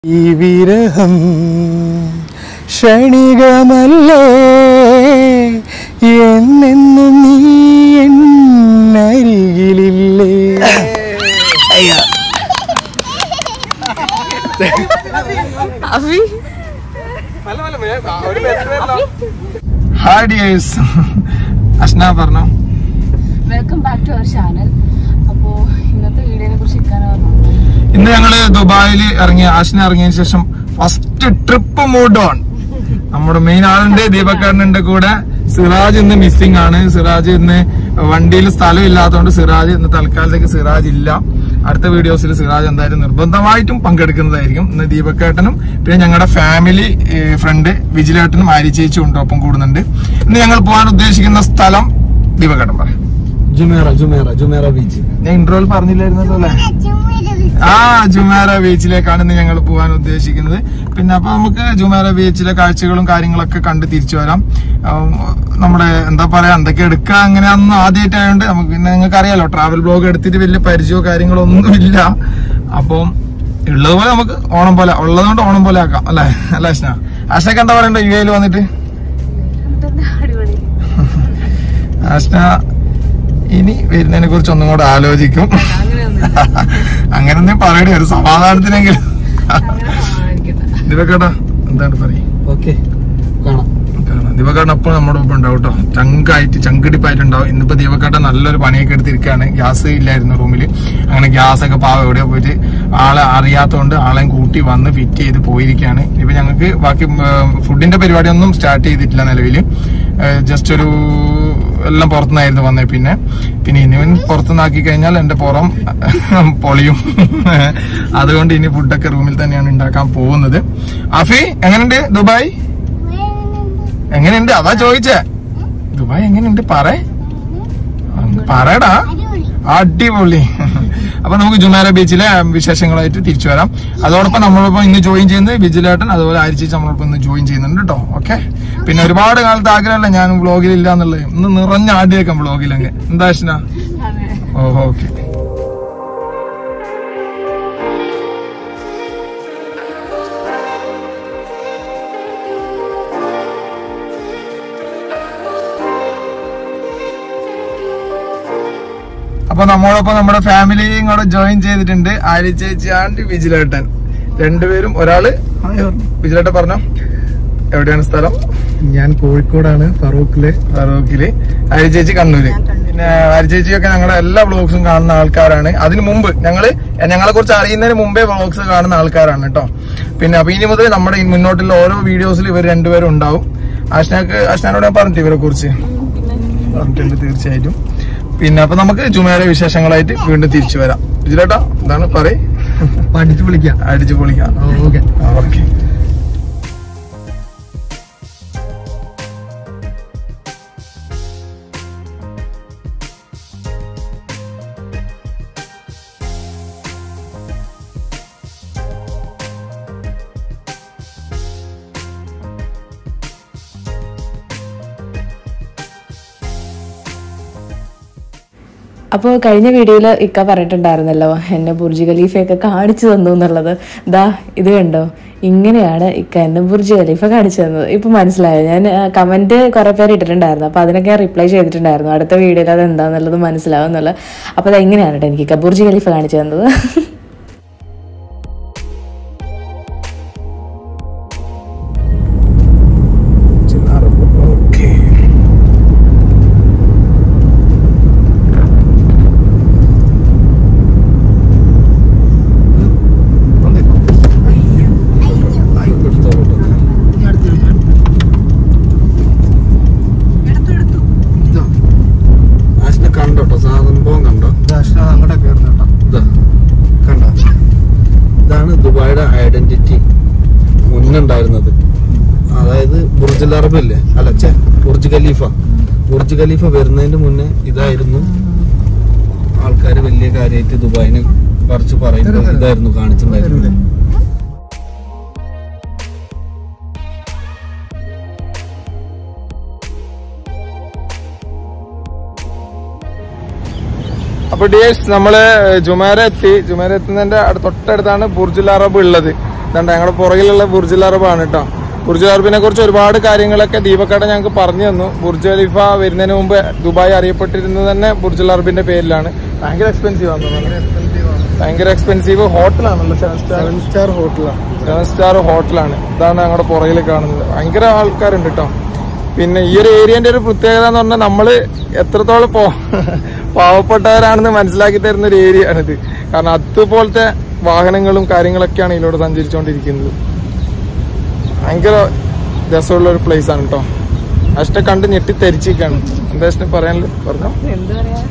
ഈ വിരഹം ക്ഷണികമല്ലേ എന്നെന്നും നീ എന്നരികിലില്ലേ അഭി ഹായ് ഡിയേഴ്സ് അഷ്ന പറഞ്ഞോ welcome back to our channel അപ്പോ ഇന്നത്തെ വീഡിയോനെ കുറിച്ച് ഇരിക്കാൻ പറഞ്ഞു ഇന്ന് ഞങ്ങള് ദുബായിൽ ഇറങ്ങിയ ആഷിന ഇറങ്ങിയതിനു ശേഷം ഫസ്റ്റ് ട്രിപ്പ് മൂഡ് ഓൺ നമ്മുടെ മെയിൻ ആളുണ്ട് ദീപക്കാരനുണ്ട് കൂടെ സിറാജ് ഇന്ന് മിസ്സിംഗ് ആണ് സിറാജ് ഇന്ന് വണ്ടിയിൽ സ്ഥലം ഇല്ലാത്തതുകൊണ്ട് സിറാജ് ഇന്ന് തൽക്കാലത്തേക്ക് സിറാജ് ഇല്ല അടുത്ത വീഡിയോസിൽ സിറാജ് എന്തായാലും നിർബന്ധമായിട്ടും പങ്കെടുക്കുന്നതായിരിക്കും ഇന്ന് ദീപക്കേട്ടനും പിന്നെ ഞങ്ങളുടെ ഫാമിലി ഫ്രണ്ട് വിജിലേട്ടനും ആരി ചേച്ചിയും ഉണ്ട് ഒപ്പം കൂടുന്നുണ്ട് ഇന്ന് ഞങ്ങൾ പോകാൻ ഉദ്ദേശിക്കുന്ന സ്ഥലം ദീപക്കേട്ടൻ പറയാം ജുമേറ ജുമേറ ജുമേറ ബീച്ച് ഞാൻ ഇൻട്രോയിൽ പറഞ്ഞില്ലായിരുന്നല്ലോ അല്ലേ ആ ജുമേറ ബീച്ചിലേക്കാണ് ഇന്ന് ഞങ്ങൾ പോകാൻ ഉദ്ദേശിക്കുന്നത് പിന്നെ അപ്പൊ നമുക്ക് ജുമേറ ബീച്ചിലെ കാഴ്ചകളും കാര്യങ്ങളൊക്കെ കണ്ട് തിരിച്ചു വരാം ഉം, നമ്മുടെ എന്താ പറയാ എന്തൊക്കെ എടുക്കുക അങ്ങനെയൊന്നും ആദ്യമായിട്ടായതുകൊണ്ട് നമുക്ക് പിന്നെ നിങ്ങൾക്ക് അറിയാലോ ട്രാവൽ ബ്ലോഗ് എടുത്തിട്ട് വലിയ പരിചയമോ കാര്യങ്ങളോ ഒന്നും ഇല്ല അപ്പം ഉള്ളതുപോലെ നമുക്ക് ഓണം പോലെ ഉള്ളതുകൊണ്ട് ഓണം പോലെ ആക്കാം അല്ലേ അല്ല അശ്ന അശ്നക്ക് എന്താ പറയണ്ടേ യു എയിൽ വന്നിട്ട് അടിപൊളി അശ്ന ഇനി വരുന്നതിനെ കുറിച്ച് ഒന്നും കൂടെ ആലോചിക്കും അങ്ങനൊന്നും പറയണേ ഒരു സമാധാനത്തിനെങ്കിലും ദിവക്കേട്ടാ എന്താണ് പറയും ഓക്കെ കാണാം ദിവക്കാട്ടൻ അപ്പോൾ നമ്മുടെ ഒപ്പം ഉണ്ടാവും കേട്ടോ ചങ്കായിട്ട് ചങ്കിടിപ്പായിട്ടുണ്ടാവും ഇന്നിപ്പോ ദിവക്കാട്ടൻ നല്ലൊരു പണിയൊക്കെ എടുത്തിരിക്കുകയാണ് ഗ്യാസ് ഇല്ലായിരുന്നു റൂമിൽ അങ്ങനെ ഗ്യാസ് ഒക്കെ പാവം എവിടെയോ പോയിട്ട് ആളെ അറിയാത്തതുകൊണ്ട് ആളെയും കൂട്ടി വന്ന് ഫിറ്റ് ചെയ്ത് പോയിരിക്കുകയാണ് ഇപ്പൊ ഞങ്ങൾക്ക് ബാക്കി ഫുഡിന്റെ പരിപാടിയൊന്നും സ്റ്റാർട്ട് ചെയ്തിട്ടില്ല നിലവിൽ ജസ്റ്റ് ഒരു എല്ലാം പുറത്തുനിന്നായിരുന്നു വന്നേ പിന്നെ പിന്നെ ഇനിവൻ പുറത്തുനിന്നാക്കി കഴിഞ്ഞാൽ എന്റെ പുറം പൊളിയും അതുകൊണ്ട് ഇനി ഫുഡൊക്കെ റൂമിൽ തന്നെയാണ് ഉണ്ടാക്കാൻ പോകുന്നത് അഫി എങ്ങനെയുണ്ട് ദുബായ് എങ്ങനെയുണ്ട് അതാ ചോദിച്ചേ ദുബായ് എങ്ങനെയുണ്ട് പറ പറയടാ അടിപൊളി അപ്പൊ നമുക്ക് ജുമേര ബീച്ചിലെ വിശേഷങ്ങളായിട്ട് തിരിച്ചു വരാം അതോടൊപ്പം നമ്മളൊപ്പം ഇന്ന് ജോയിൻ ചെയ്യുന്നത് വിജിലേട്ടൻ അതുപോലെ ആരിച്ചേച്ചി നമ്മളൊപ്പം ഇന്ന് ജോയിൻ ചെയ്യുന്നുണ്ട് കേട്ടോ ഓക്കെ പിന്നെ ഒരുപാട് കാലത്ത് ആഗ്രഹമല്ല ഞാൻ വ്ളോഗിൽ ഇല്ല എന്നുള്ളത് ഇന്ന് നിറഞ്ഞ ആദ്യമൊക്കെ വ്ളോഗിലങ്ങ് എന്താ അശ്ന ഓഹോ ഓക്കെ അപ്പൊ നമ്മളൊപ്പം നമ്മുടെ ഫാമിലിയും കൂടെ ജോയിൻ ചെയ്തിട്ടുണ്ട് ആര്യ ചേച്ചി ആൻഡ് വിജിലേട്ടൻ രണ്ടുപേരും ഒരാള് വിജിലേട്ടൻ പറഞ്ഞോ എവിടെയാണ് സ്ഥലം ഞാൻ കോഴിക്കോടാണ് ഫറൂഖില് ഫറൂഖില് ആര്യ ചേച്ചി കണ്ണൂര് പിന്നെ ആര്യ ചേച്ചിയൊക്കെ ഞങ്ങളുടെ എല്ലാ വ്ളോഗ്സും കാണുന്ന ആൾക്കാരാണ് അതിനു മുമ്പ് ഞങ്ങള് ഞങ്ങളെ കുറിച്ച് അറിയുന്നതിന് മുമ്പേ വ്ളോഗ്സ് കാണുന്ന ആൾക്കാരാണ് കേട്ടോ പിന്നെ അപ്പൊ ഇനി മുതൽ നമ്മുടെ ഈ മുന്നോട്ടുള്ള ഓരോ വീഡിയോസിൽ ഇവർ രണ്ടുപേരും ഉണ്ടാവും ആഷ്നാക്ക് ആഷ്നാനോട് ഞാൻ പറഞ്ഞിട്ട് ഇവരെ കുറിച്ച് പറഞ്ഞിട്ടുണ്ട് തീർച്ചയായിട്ടും പിന്നെ അപ്പൊ നമുക്ക് ജുമേരെ വിശേഷങ്ങളായിട്ട് വീണ്ടും തിരിച്ചു വരാം വിജിലേട്ടാ എന്താണ് പറയ് പഠിച്ചു വിളിക്കാം അടിച്ചു പൊളിക്കാം ഓക്കെ ഓക്കെ അപ്പോൾ കഴിഞ്ഞ വീഡിയോയിൽ ഇക്ക പറഞ്ഞിട്ടുണ്ടായിരുന്നല്ലോ എന്നെ ബുർജ് ഖലീഫയൊക്കെ കാണിച്ചു തന്നു എന്നുള്ളത് ദാ ഇത് കണ്ടോ ഇങ്ങനെയാണ് ഇക്ക എന്നെ ബുർജ് ഖലീഫ കാണിച്ചു തന്നത് ഇപ്പൊ മനസ്സിലായോ ഞാൻ കമന്റ് കുറെ പേര് ഇട്ടിട്ടുണ്ടായിരുന്നു അപ്പൊ അതിനൊക്കെ ഞാൻ റിപ്ലൈ ചെയ്തിട്ടുണ്ടായിരുന്നു അടുത്ത വീഡിയോയിൽ അത് എന്താന്നുള്ളത് മനസ്സിലാവും എന്നുള്ളത് അപ്പൊ അത് എങ്ങനെയാണ് കേട്ടോ എനിക്ക് ഇക്ക ബുർജ് ഖലീഫ കാണിച്ചു തന്നത് ഓക്കെ ആശിനെ കണ്ടോട്ടോ സംഭവം കണ്ടോ അങ്ങോട്ടേ കയറുന്നു കേട്ടോ ഇതാ കണ്ടോ ഇതാണ് ദുബായിയുടെ ഐഡന്റിറ്റി മുന്നുണ്ടായിരുന്നത് അതായത് ബുർജ് അറബ് ഇല്ലേ അല്ല ചേ ബുർജ് ഖലീഫ ബുർജ് ഖലീഫ വരുന്നതിന് മുന്നേ ഇതായിരുന്നു ആൾക്കാർ വലിയ കാര്യമായിട്ട് ദുബായിനെ പറിച്ച് പറയുമ്പോൾ ഇതായിരുന്നു കാണിച്ചിട്ടുണ്ടായിരുന്നത് അപ്പൊ ഡിയേഴ്സ് നമ്മള് ജുമേര എത്തി ജുമേര എത്തുന്നതിന്റെ അടു- തൊട്ടടുത്താണ് ബുർജുൽ അറബ് ഉള്ളത് ഇതാണ്ട് ഞങ്ങളുടെ പുറകിലുള്ള ബുർജുൽ അറബാണ് കേട്ടോ ബുർജുൽ അറബിനെ കുറിച്ച് ഒരുപാട് കാര്യങ്ങളൊക്കെ ദീപക്കട ഞങ്ങൾക്ക് പറഞ്ഞു തന്നു ബുർജ് ഖലീഫ വരുന്നതിന് മുമ്പ് ദുബായ് അറിയപ്പെട്ടിരുന്നത് തന്നെ ബുർജുൽ അറബിന്റെ പേരിലാണ് ഭയങ്കര എക്സ്പെൻസീവ് ആണ് ഭയങ്കര എക്സ്പെൻസീവ് ഹോട്ടലാണല്ലോ സെവൻ സ്റ്റാർ സെവൻ സ്റ്റാർ ഹോട്ടലാണ് സെവൻ സ്റ്റാർ ഹോട്ടലാണ് ഇതാണ് ഞങ്ങളുടെ പുറകിൽ കാണുന്നത് ഭയങ്കര ആൾക്കാരുണ്ട് കേട്ടോ പിന്നെ ഈ ഒരു ഏരിയന്റെ ഒരു പ്രത്യേകത എന്ന് പറഞ്ഞാൽ നമ്മള് എത്രത്തോളം പോ പാവപ്പെട്ടവരാണെന്ന് മനസ്സിലാക്കി തരുന്ന ഒരു ഏരിയ ആണിത് കാരണം അതുപോലത്തെ വാഹനങ്ങളും കാര്യങ്ങളൊക്കെയാണ് ഇതിലൂടെ സഞ്ചരിച്ചുകൊണ്ടിരിക്കുന്നത് ഭയങ്കര രസമുള്ള ഒരു പ്ലേസ് ആണ് കേട്ടോ അഷ്ട കണ്ട് ഞെട്ടി തെരിച്ചിരിക്കാണ് എന്താ അഷ്ടം പറയാനല്ലോ പറഞ്ഞോ എന്താ പറയാ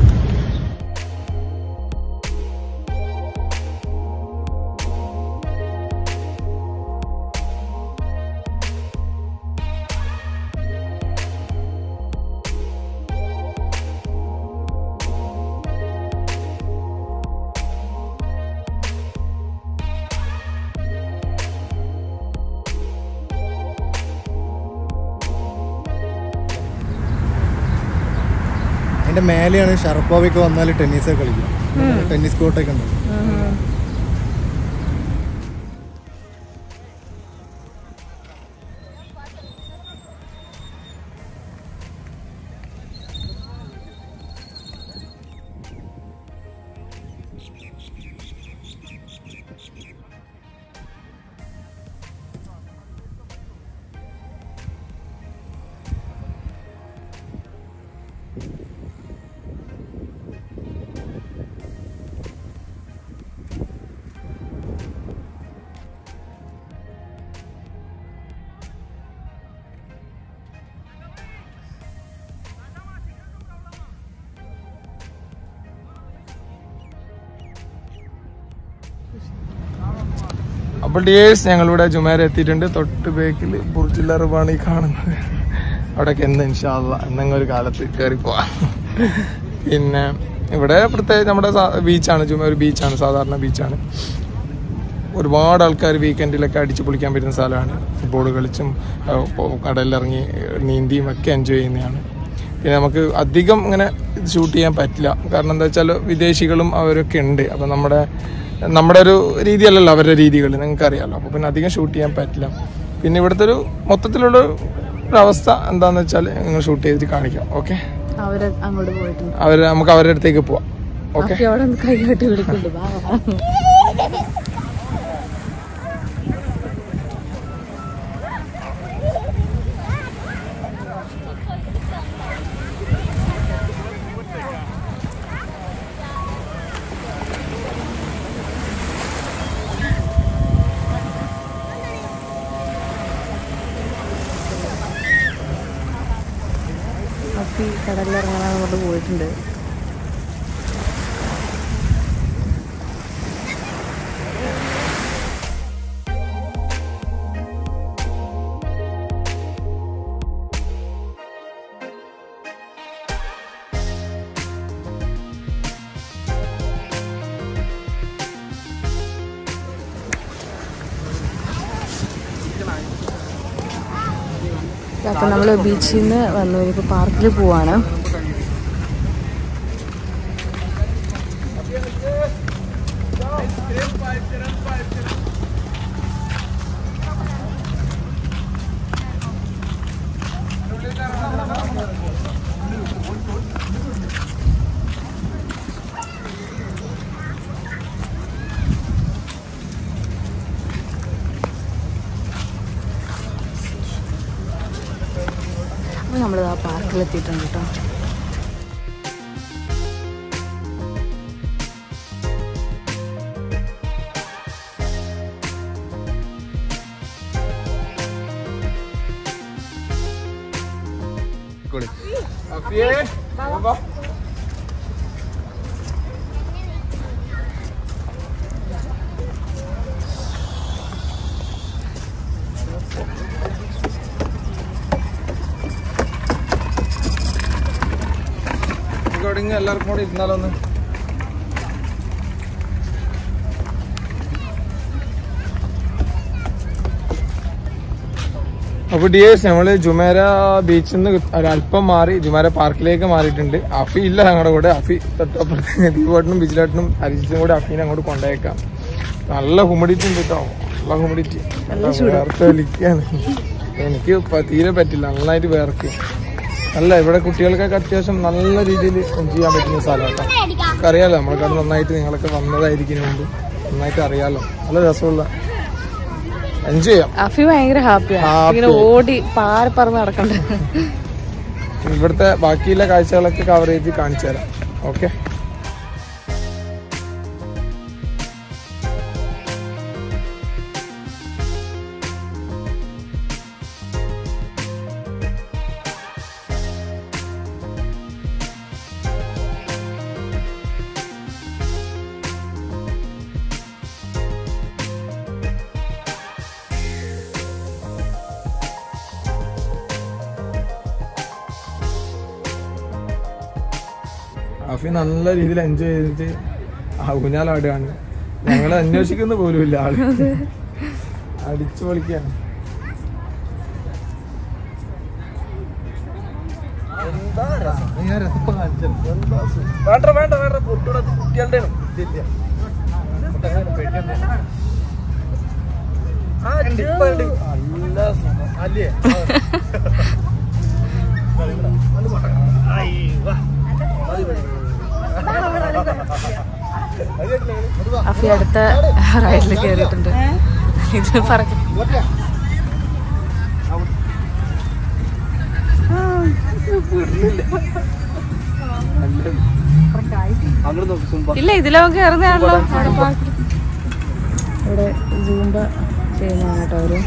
അതിന്റെ മേലെയാണ് ഷർപ്പാവൊക്കെ വന്നാൽ ടെന്നീസൊക്കെ കളിക്കും ടെന്നീസ് കോർട്ടൊക്കെ ഉണ്ട് അപ്പോൾ ഡിയേഴ്സ് ഞങ്ങളിവിടെ ജുമേര എത്തിയിട്ടുണ്ട് തൊട്ട് ബേക്കിൽ ബുർജിൽ അറബാണ് ഈ കാണുന്നത് അവിടേക്ക് എന്ന് ഇൻഷാല്ല എന്തെങ്കിലും ഒരു കാലത്ത് കയറി പോവാം പിന്നെ ഇവിടെ പ്രത്യേകിച്ച് നമ്മുടെ ബീച്ചാണ് ജുമ ഒരു ബീച്ചാണ് സാധാരണ ബീച്ചാണ് ഒരുപാട് ആൾക്കാർ വീക്കെൻഡിലൊക്കെ അടിച്ചു പൊളിക്കാൻ പറ്റുന്ന സ്ഥലമാണ് ഫുട്ബോൾ കളിച്ചും ആ, പോ- കടലിലിറങ്ങി നീന്തിയും ഒക്കെ എൻജോയ് ചെയ്യുന്നതാണ് പിന്നെ നമുക്ക് അധികം ഇങ്ങനെ ഷൂട്ട് ചെയ്യാൻ പറ്റില്ല കാരണം എന്താ വെച്ചാൽ വിദേശികളും അവരൊക്കെ ഉണ്ട് അപ്പം നമ്മുടെ നമ്മുടെ ഒരു രീതിയല്ലല്ലോ അവരുടെ രീതികൾ നിങ്ങൾക്ക് അറിയാമല്ലോ അപ്പോൾ പിന്നെ അധികം ഷൂട്ട് ചെയ്യാൻ പറ്റില്ല പിന്നെ ഇവിടുത്തെ ഒരു മൊത്തത്തിലുള്ള ഒരു അവസ്ഥ എന്താണെന്ന് വെച്ചാൽ നിങ്ങൾ ഷൂട്ട് ചെയ്തിട്ട് കാണിക്കാം ഓക്കെ അവര് അങ്ങോട്ട് പോയിട്ടുണ്ട് അവർ നമുക്ക് അവരുടെ അടുത്തേക്ക് പോവാം ഓക്കെ അപ്പൊ അവിടെ നിന്ന് കൈകാട്ടി വിളിക്കുന്നുണ്ട് വാ, വാ. അപ്പൊ ഈ കടലിലിറങ്ങാൻ അങ്ങോട്ട് പോയിട്ടുണ്ട് അപ്പൊ നമ്മള് ബീച്ചിൽ നിന്ന് വന്നു ഇനിയിപ്പോ പാർക്കിൽ പോവാണ് അപ്പൊ നമ്മൾ ആ പാർക്കിൽ എത്തിയിട്ടുണ്ട് കേട്ടോ നമുക്ക് എവിടെയെങ്കിലും എല്ലാവർക്കും കൂടെ ഇരുന്നാലോ ഒന്ന് അപ്പൊ ഡിയേഴ്സ് നമ്മള് ജുമേര ബീച്ചിൽ നിന്ന് ഒരല്പം മാറി ജുമേര പാർക്കിലേക്ക് മാറിയിട്ടുണ്ട് അഫി ഇല്ല ഞങ്ങളുടെ കൂടെ അഫി തൊട്ടപ്പുറത്ത് ദീപോട്ടനും ബിജിലേട്ടനും അരിജിത്തും കൂടെ അഫീനെ അങ്ങോട്ട് കൊണ്ടേക്കാം നല്ല ഹ്യൂമിഡിറ്റി ഉണ്ട് കേട്ടോ ഹ്യൂമിഡിറ്റി വേർത്ത് വലിക്കാണ് എനിക്ക് ഇപ്പൊ തീരെ പറ്റില്ല നന്നായിട്ട് വേർക്ക് അല്ല ഇവിടെ കുട്ടികൾക്കൊക്കെ അത്യാവശ്യം നല്ല രീതിയിൽ ചെയ്യാൻ പറ്റുന്ന സ്ഥലമാണ് കേട്ടോ അറിയാലോ നമ്മളെക്കാട് നന്നായിട്ട് നിങ്ങളൊക്കെ വന്നതായിരിക്കും മുമ്പ് നന്നായിട്ട് അറിയാലോ നല്ല രസമുള്ള എൻജോയ് ചെയ്യാം അഫി ഭയങ്കര ഹാപ്പിയാണ് Happy. ഇങ്ങനെ ഓടി പാറി പറന്ന് നടക്കണ്ട ഇവിടുത്തെ ബാക്കിയുള്ള കാഴ്ചകളൊക്കെ കവർ ചെയ്ത് കാണിച്ചു തരാം ഓക്കെ അഫി നല്ല രീതിയിൽ എൻജോയ് ചെയ്തിട്ട് ഊഞ്ഞാലാടുകയാണ് ഞങ്ങൾ അന്വേഷിക്കുന്ന പോലും ഇല്ല ആള് അടിച്ചു പൊളിക്കാണ് വേണ്ട വേണ്ട വേണ്ട പൊട്ടൂടെ കുട്ടികളുടെ നല്ല സുഖം അല്ലേ അഫി അടുത്ത റൈഡിൽ കയറിയിട്ടുണ്ട് ഇത് പറക്കും അങ്ങോട്ട് നോക്കി സുമ്പ ഇല്ല ഇതിലൊക്കെ കയറുന്നതാണല്ലോ അവിടെ പാർക്കിൽ ഇവിടെ സൂമ്പ ചെയ്യുന്നതാണ് കേട്ടോ അവര്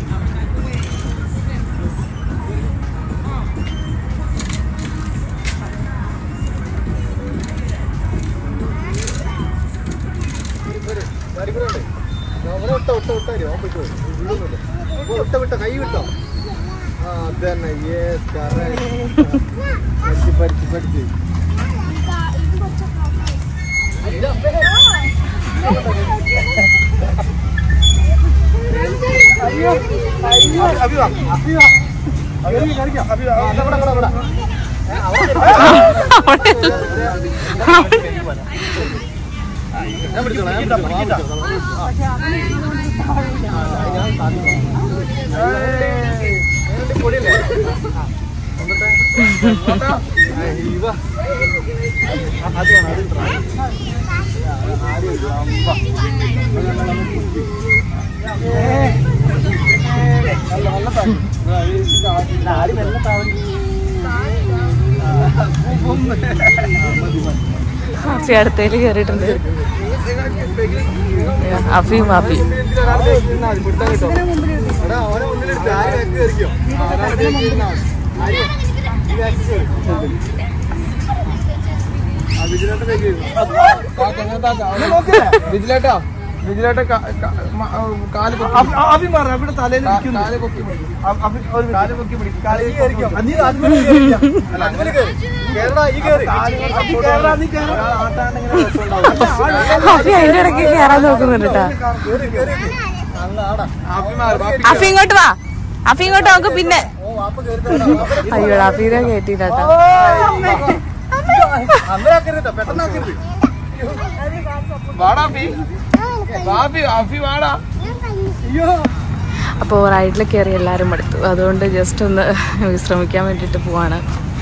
വിട്ടോ വിട്ടോ വിട്ടോ ഓൻ പോയിക്കോ വിടുന്നില്ല വിട്ടോ വിട്ടോ കൈ വിട്ടോ ആ അതന്നെ യെസ് പഠിച്ച് പഠിച്ച് പഠിച്ച് ഞാൻ പിടിച്ചോളാം ഞാൻ പിടിച്ചോളാം ഞാൻ പിടിച്ചോളാം അഫി അടുത്തേല് കയറിയിട്ടുണ്ട് അഫിയും അഫിയും അവനെ മുന്നിലെടുത്ത് ആര് ബാക്ക് കയറിക്കോ ഒരാളെ back കയറുന്ന ആൾ. ആര്? ഈ back കയറി. ആ, വിജിലന്റെ back കയറി. വിജിലേട്ടാ വിജിലേട്ട കാല് പൊക്കി കാല് പൊക്കി പിടിക്കും. കാല് പൊക്കി പിടിക്ക്. കാല് കയറിക്കോ. ആ, നീ ആദ്യം കയറിക്കോ. അല്ല, അങ്ങനെ കയറി. കേറടാ, ഈ കയറി. നീ കേറടാ, നീ കേറ്. അഫി അതിന്റെ ഇടയ്ക്ക് കയറാൻ നോക്കുന്നുണ്ട് കേട്ടോ കേറി, കേറി. നല്ല ആടാ. അഫി മാറി, ബാപ്പി അഫി ഇങ്ങോട്ട് വാ അഫി ഇങ്ങോട്ട് നോക്ക് പിന്നെ ഓ, വാപ്പ കേറി തരാടാ. വാപ്പ അയ്യോ അഫീനെ കയറ്റിയില്ല കേട്ടോ അങ്ങനെ ആക്കരുത് കേട്ടോ. പെട്ടെന്ന് ആക്കരുത്. വാടാ അഫി ബാപ്പി അഫി വാടാ അയ്യോ അപ്പോൾ റൈഡിൽ കയറി എല്ലാവരും എടുത്തു അതുകൊണ്ട് ജസ്റ്റ് ഒന്ന് വിശ്രമിക്കാൻ വേണ്ടിയിട്ട് പോവാണ്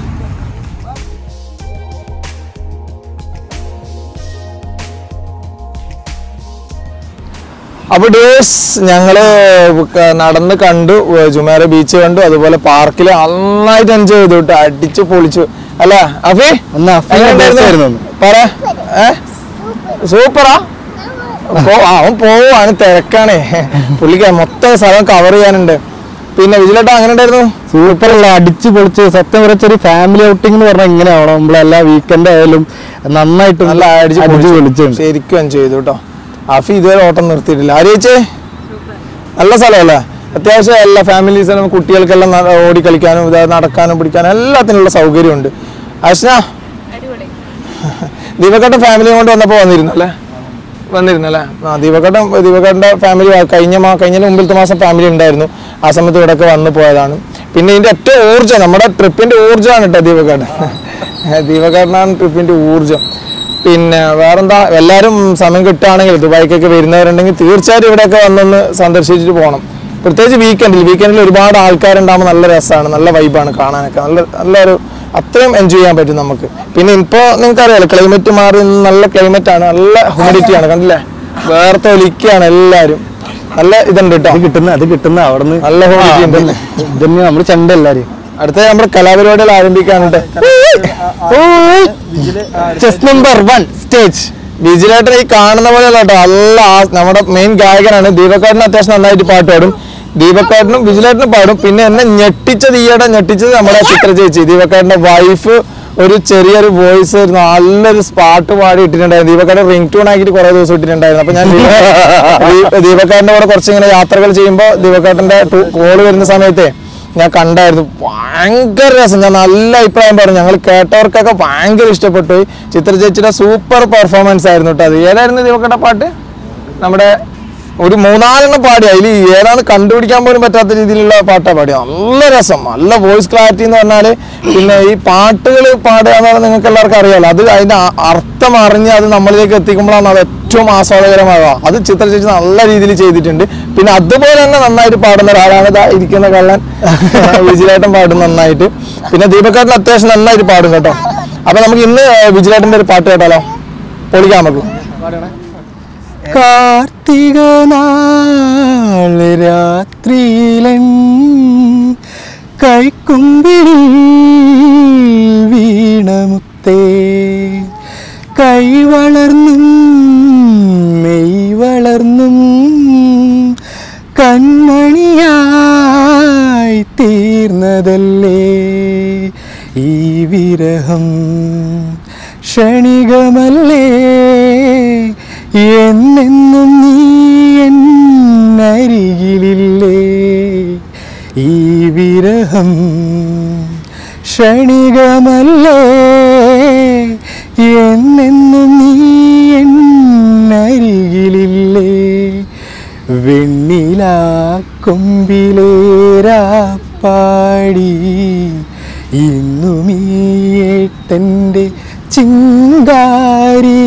അപ്പൊ ഡേസ് ഞങ്ങള് ക- നടന്ന് കണ്ടു ഏർ ജുമേറ ബീച്ച് കണ്ടു അതുപോലെ പാർക്കിൽ നന്നായിട്ട് എൻജോയ് ചെയ്തു കേട്ടോ അടിച്ചു പൊളിച്ചു അല്ല അഫി അന്ന് അഫീനെ എങ്ങനെയുണ്ടായിരുന്നു? പറ ഏ സൂപ്പറാ പോ- ആ, അവൻ പോവാണ് തിരക്കാണേ പുള്ളിക്ക് മൊത്തം സ്ഥലം കവർ ചെയ്യാനുണ്ട് പിന്നെ വിജിലേട്ടാ അങ്ങനെ ഉണ്ടായിരുന്നു സൂപ്പർ ഉള്ള അടിച്ചു പൊളിച്ച് സത്യം കുറച്ച് ഒരു ഫാമിലി ഔട്ടിംഗ് എന്ന് പറഞ്ഞാൽ ഇങ്ങനെ ആവണം നമ്മളെല്ലാ വീക്കെൻഡ് ആയാലും നന്നായിട്ട് നല്ല അടിച്ച് അടിച്ചു പൊളിച്ചു. പൊളിച്ചുണ്ട് ശരിക്കും എൻജോയ് ചെയ്തു കേട്ടോ അഫി ഇതുവരെ ഓട്ടം നിർത്തിയിട്ടില്ല ആര്യേച്ചേ നല്ല സ്ഥലമല്ലേ അത്യാവശ്യം എല്ലാ ഫാമിലീസിനും കുട്ടികൾക്കെല്ലാം ന- ഓടി കളിക്കാനും ഇത് നടക്കാനും പിടിക്കാനും എല്ലാത്തിനുള്ള സൗകര്യമുണ്ട് അശ്ന ദീപകട്ടൻ ഫാമിലി കൊണ്ട് വന്നപ്പോൾ വന്നിരുന്നു അല്ലേ വന്നിരുന്നു അല്ലേ ആ ദീപകട്ടൻ ദീപകട്ടൻ്റെ ഫാമിലി കഴിഞ്ഞ മാ കഴിഞ്ഞ മുമ്പിലത്തെ മാസം ഫാമിലി ഉണ്ടായിരുന്നു ആ സമയത്ത് ഇവിടെയൊക്കെ വന്നു പോയതാണ് പിന്നെ ഇതിന്റെ ഏറ്റവും ഊർജ്ജം നമ്മുടെ ട്രിപ്പിന്റെ ഊർജ്ജമാണ് കേട്ടോ ദീപകട്ടൻ ദീപകട്ടനാണ് ട്രിപ്പിന്റെ ഊർജ്ജം പിന്നെ വേറെന്താ എല്ലാവരും സമയം കിട്ടുകയാണെങ്കിൽ ദുബായിക്കൊക്കെ വരുന്നവരുണ്ടെങ്കിൽ തീർച്ചയായിട്ടും ഇവിടെയൊക്കെ വന്നൊന്ന് സന്ദർശിച്ചിട്ട് പോകണം പ്രത്യേകിച്ച് വീക്കെൻഡിൽ വീക്കെൻഡിൽ ഒരുപാട് ആൾക്കാരുണ്ടാകുമ്പോൾ നല്ല രസമാണ് നല്ല വൈബാണ് കാണാനൊക്കെ നല്ല നല്ലൊരു അത്രയും എൻജോയ് ചെയ്യാൻ പറ്റും നമുക്ക് പിന്നെ ഇപ്പോൾ നിങ്ങൾക്ക് അറിയാലോ ക്ലൈമറ്റ് മാറി നിന്ന് നല്ല ക്ലൈമറ്റ് ആണ് നല്ല ഹ്യൂമിഡിറ്റി ആണ് കണ്ടില്ലേ വേർത്ത് ഒലിക്കുകയാണ് എല്ലാവരും നല്ല ഇതുണ്ട് കേട്ടോ അത് കിട്ടുന്ന അത് കിട്ടുന്ന അവിടെ നിന്ന് നല്ല ഹ്യൂമിഡിറ്റി ഉണ്ട് ഇതന്നെ നമ്മള് ചണ്ട എല്ലാരും അടുത്ത നമ്മുടെ കലാപരിപാടികൾ ആരംഭിക്കാനുണ്ട് ചെസ് നമ്പർ വൺ സ്റ്റേജ് വിജിലേട്ടൻ ഈ കാണുന്ന പോലെ അല്ല കേട്ടോ നല്ല ആ- നമ്മുടെ മെയിൻ ഗായകനാണ് ദീപക്കാരന് അത്യാവശ്യം നന്നായിട്ട് പാട്ട് പാടും ദീപക്കാരനും വിജിലേട്ടനും പാടും പിന്നെ എന്നെ ഞെട്ടിച്ചത് ഈയിടെ ഞെട്ടിച്ചത് നമ്മുടെ ചിത്ര ചേച്ചി ദീപക്കാരന്റെ വൈഫ് ഒരു ചെറിയൊരു വോയിസ് നല്ലൊരു പാട്ട് പാടി ഇട്ടിട്ടുണ്ടായിരുന്നു ദീപക്കാരൻ റിംഗ് ടൂൺ ആക്കിയിട്ട് കുറെ ദിവസം ഇട്ടിട്ടുണ്ടായിരുന്നു അപ്പൊ ഞാൻ ദീപ- ദീപക്കാരന്റെ കൂടെ കുറച്ച് ഇങ്ങനെ യാത്രകൾ ചെയ്യുമ്പോൾ ദീപക്കാരന്റെ കോള് വരുന്ന സമയത്തെ ഞാൻ കണ്ടായിരുന്നു ഭയങ്കര രസം ഞാൻ നല്ല അഭിപ്രായം പറഞ്ഞു ഞങ്ങൾ കേട്ടവർക്കൊക്കെ ഭയങ്കര ഇഷ്ടപ്പെട്ടു പോയി. ചിത്ര ചേച്ചിയുടെ സൂപ്പർ പെർഫോമൻസ് ആയിരുന്നു കേട്ടോ അത് ഏതായിരുന്നു ദീപക്കട്ട പാട്ട് നമ്മുടെ ഒരു മൂന്നാലെണ്ണം പാടി അതിൽ ഏതാണ് കണ്ടുപിടിക്കാൻ പോലും പറ്റാത്ത രീതിയിലുള്ള പാട്ടാ പാടി നല്ല രസം നല്ല വോയിസ് ക്ലാരിറ്റി എന്ന് പറഞ്ഞാല് പിന്നെ ഈ പാട്ടുകൾ പാടുക എന്ന് പറഞ്ഞാൽ നിങ്ങൾക്ക് എല്ലാവർക്കും അറിയാലോ അത് അതിന്റെ ആ- അർത്ഥം അറിഞ്ഞ് അത് നമ്മളിലേക്ക് എത്തിക്കുമ്പോഴാണ് അത് ഏറ്റവും ആസ്വാദകരമാവുക അത് ചിത്ര ചേച്ചി നല്ല രീതിയിൽ ചെയ്തിട്ടുണ്ട് പിന്നെ അതുപോലെ തന്നെ നന്നായിട്ട് പാടുന്ന ഒരാളാണ് ഇതാ ഇരിക്കുന്ന കള്ളൻ വിജിലേട്ടൻ പാടും നന്നായിട്ട് പിന്നെ ദീപക്കാരൻ അത്യാവശ്യം നന്നായിട്ട് പാടും കേട്ടോ അപ്പൊ നമുക്ക് ഇന്ന് വിജിലേട്ടന്റെ ഒരു പാട്ട് കേട്ടാലോ പൊളിക്കാം നമുക്ക് കാർത്തിക നാള് രാത്രിയിലൻ കൈക്കുമ്പിൽ വീണമുത്തേ കൈ വളർന്നും മെയ് വളർന്നും കൺമണിയായി തീർന്നതല്ലേ ഈ വിരഹം ക്ഷണികമല്ലേ എന്നെന്നും നീ എന്നരികിലില്ലേ ഈ വിരഹം ക്ഷണികമല്ലേ എന്നെന്നും നീ എന്നരികിലില്ലേ വെണ്ണില കൊമ്പിലേരാ പാടി ഇന്നും ഈ ഏട്ടൻ്റെ ചിങ്കാരി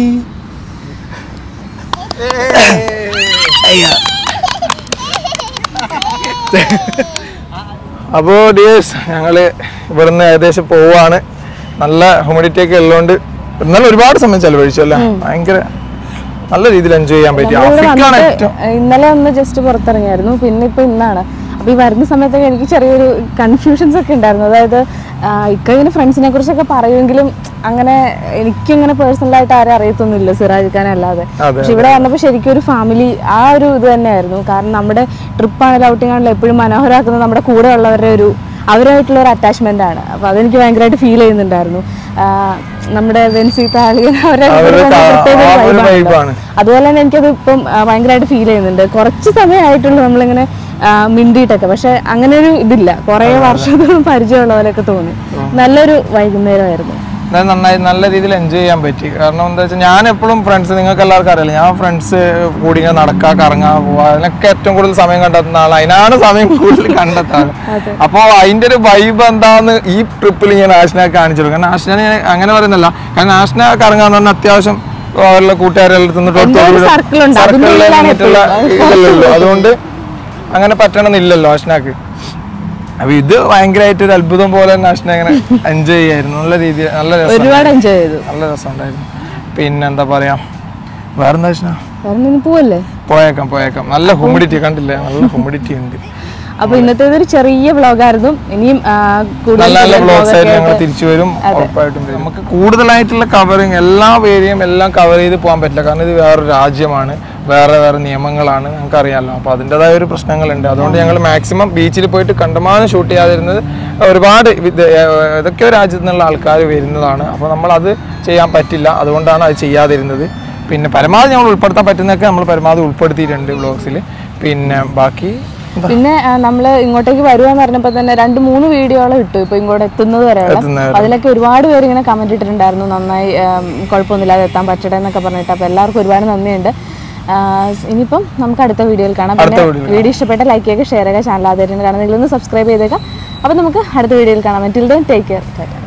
അപ്പോൾ ഡിയേഴ്സ് ഞങ്ങള് ഇവിടുന്ന് ഏകദേശം പോവാണ് നല്ല ഹ്യൂമിഡിറ്റി ഒക്കെ ഉള്ളതുകൊണ്ട് എന്നാലും ഒരുപാട് സമയം ചെലവഴിച്ചു അല്ലേ ഭയങ്കര നല്ല രീതിയിൽ എൻജോയ് ചെയ്യാൻ പറ്റി നമ്മളിവിടെ ആഫ്രിക്കാണ് വന്നിട്ട് ഏറ്റവും ഇന്നലെ ഒന്ന് ജസ്റ്റ് പുറത്തിറങ്ങിയായിരുന്നു പിന്നെ ഇപ്പൊ ഇന്നാണ് അപ്പൊ ഈ വരുന്ന സമയത്തൊക്കെ എനിക്ക് ചെറിയൊരു കൺഫ്യൂഷൻസ് ഒക്കെ ഉണ്ടായിരുന്നു അതായത് ആ, ഇക്ക ഇങ്ങനെ ഫ്രണ്ട്സിനെ കുറിച്ചൊക്കെ പറയുമെങ്കിലും അങ്ങനെ എനിക്കിങ്ങനെ പേഴ്സണലായിട്ട് ആരും അറിയത്തൊന്നുമില്ല സിറാജ് ഖാൻ അല്ലാതെ അതെ, പക്ഷെ ഇവിടെ വന്നപ്പോൾ ശരിക്കും ഒരു ഫാമിലി ആ ഒരു ഇത് തന്നെയായിരുന്നു കാരണം നമ്മുടെ ട്രിപ്പാണെങ്കിലും ഔട്ടിംഗ് ആണെങ്കിലും എപ്പോഴും മനോഹരമാക്കുന്നത് നമ്മുടെ കൂടെ ഉള്ളവരുടെ ഒരു അവരുമായിട്ടുള്ള ഒരു അറ്റാച്ച്മെന്റ് ആണ് അപ്പൊ അതെനിക്ക് ഭയങ്കരമായിട്ട് ഫീൽ ചെയ്യുന്നുണ്ടായിരുന്നു ആ, നമ്മുടെ വെൻസി താളിയൻ അവരെ അവരുടെ കൂടെ ആ- പ്രത്യേക ആ ഒരു vibe ആണല്ലോ. vibe ആണ്. അതുപോലെ തന്നെ എനിക്കത് ഇപ്പം ആ, ഭയങ്കരമായിട്ട് ഫീൽ ചെയ്യുന്നുണ്ട് കുറച്ച് സമയമായിട്ടുള്ളൂ നമ്മളിങ്ങനെ ആ, മിണ്ടിയിട്ടൊക്കെ പക്ഷെ അങ്ങനെ ഒരു ഇതില്ല കുറെ വർഷത്തോളം പരിചയമുള്ള പോലെയൊക്കെ തോന്നി നല്ലൊരു വൈകുന്നേരമായിരുന്നു ഞാൻ നന്നായി നല്ല രീതിയിൽ എൻജോയ് ചെയ്യാൻ പറ്റി കാരണം എന്താ വെച്ചാൽ ഞാൻ എപ്പോഴും ഫ്രണ്ട്സ് നിങ്ങൾക്ക് എല്ലാവർക്കും അറിയില്ല ഞാൻ ഫ്രണ്ട്സ് കൂടി ഇങ്ങനെ നടക്കുക കറങ്ങാൻ പോവുക അതിനൊക്കെ ഏറ്റവും കൂടുതൽ സമയം കണ്ടെത്തുന്ന ആൾ അതിനാണ് സമയം കൂടുതൽ കണ്ടെത്താറ് അപ്പോൾ അതിന്റെ ഒരു വൈബ് എന്താന്ന് ഈ ട്രിപ്പിൽ ഞാൻ ആഷ്നയെ കാണിച്ചു കൊടുക്കും കാരണം ആഷ്നെ അങ്ങനെ പറയുന്നില്ല കാരണം ആഷ്ന കറങ്ങാന്ന് പറഞ്ഞാൽ അത്യാവശ്യം അവരുടെ കൂട്ടുകാരുടെ അടുത്ത് നിന്ന് എന്തോ ഒരു circle ഉണ്ട്. അതിനുള്ളിലാണ് ഇതല്ലേ ഉള്ളൂ അതുകൊണ്ട് അങ്ങനെ പറ്റണമെന്നില്ലല്ലോ ആഷ്നക്ക് അപ്പൊ ഇത് ഭയങ്കരമായിട്ട് ഒരു അത്ഭുതം പോലെ തന്നെ ആഷ്ന ഇങ്ങനെ എൻജോയ് ചെയ്യായിരുന്നു നല്ല രീതിയിൽ നല്ല രസം ഒരുപാട് എൻജോയ് ചെയ്തു നല്ല രസമുണ്ടായിരുന്നു പിന്നെ എന്താ പറയാ വേറെന്താ ആഷ്ന വേറെ ഇനി പോവല്ലേ പോയേക്കാം പോയേക്കാം നല്ല ഹ്യൂമിഡിറ്റി കണ്ടില്ലേ നല്ല ഹ്യൂമിഡിറ്റി ഉണ്ട് അപ്പൊ ഇന്നത്തെ ഒരു ചെറിയ വ്ളോഗായിരുന്നു ഇനിയും ആ, കൂടുതൽ നല്ല നല്ല കൂടുതൽ ബ്ലോഗ്സ് vlog ആയിട്ട് ഒക്കെ ഞങ്ങൾ ആയിട്ട് തിരിച്ചു വരും ഉറപ്പായിട്ടും വരും. നമുക്ക് കൂടുതലായിട്ടുള്ള കവറിങ് എല്ലാ ഏരിയയും എല്ലാം കവർ ചെയ്ത് പോകാൻ പറ്റില്ല കാരണം ഇത് വേറൊരു രാജ്യമാണ് വേറെ വേറെ നിയമങ്ങളാണ് നമുക്ക് അറിയാമല്ലോ അപ്പോൾ അതിൻ്റെതായ ഒരു പ്രശ്നങ്ങളുണ്ട് അതുകൊണ്ട് ഞങ്ങൾ മാക്സിമം ബീച്ചിൽ പോയിട്ട് കണ്ടമാനം ഷൂട്ട് ചെയ്യാതിരുന്നത് ഒരുപാട് വിദ- ഏഹ് ഏതൊക്കെയോ രാജ്യത്തു നിന്നുള്ള ആൾക്കാർ വരുന്നതാണ് അപ്പോൾ നമ്മൾ അത് ചെയ്യാൻ പറ്റില്ല അതുകൊണ്ടാണ് അത് ചെയ്യാതിരുന്നത് പിന്നെ പരമാവധി നമ്മൾ ഉൾപ്പെടുത്താൻ പറ്റുന്നതൊക്കെ നമ്മൾ പരമാവധി ഉൾപ്പെടുത്തിയിട്ടുണ്ട് വ്ളോഗ്സിൽ പിന്നെ ബാക്കി പിന്നെ ആ, നമ്മള് ഇങ്ങോട്ടേക്ക് വരുവാന്ന് പറഞ്ഞപ്പോ തന്നെ രണ്ട് മൂന്ന് വീഡിയോകൾ ഇട്ടു ഇപ്പൊ ഇങ്ങോട്ട് എത്തുന്നത് വരെയുള്ള എത്തുന്നത് അപ്പൊ അതിലൊക്കെ ഒരുപാട് പേര് ഇങ്ങനെ കമന്റ് ഇട്ടിട്ടുണ്ടായിരുന്നു നന്നായി ആം, കുഴപ്പമൊന്നുമില്ലാതെ എത്താൻ പറ്റട്ടെ എന്നൊക്കെ പറഞ്ഞിട്ട് അപ്പൊ എല്ലാവർക്കും ഒരുപാട് നന്ദിയുണ്ട് ആ, ഇനിയിപ്പം നമുക്ക് അടുത്ത വീഡിയോയിൽ കാണാം പിന്നെ വീഡിയോ ഇഷ്ടപ്പെട്ട ലൈക്ക് ചെയ്യുക ഷെയർ ചെയ്യുക ചാനൽ ആദ്യമായിട്ട് കാണുന്നെങ്കിൽ ഒന്ന് സബ്സ്ക്രൈബ് ചെയ്തേക്കാം അപ്പൊ നമുക്ക് അടുത്ത വീഡിയോയിൽ കാണാം ടിൽ ദൻ ടേക്ക് കെയർ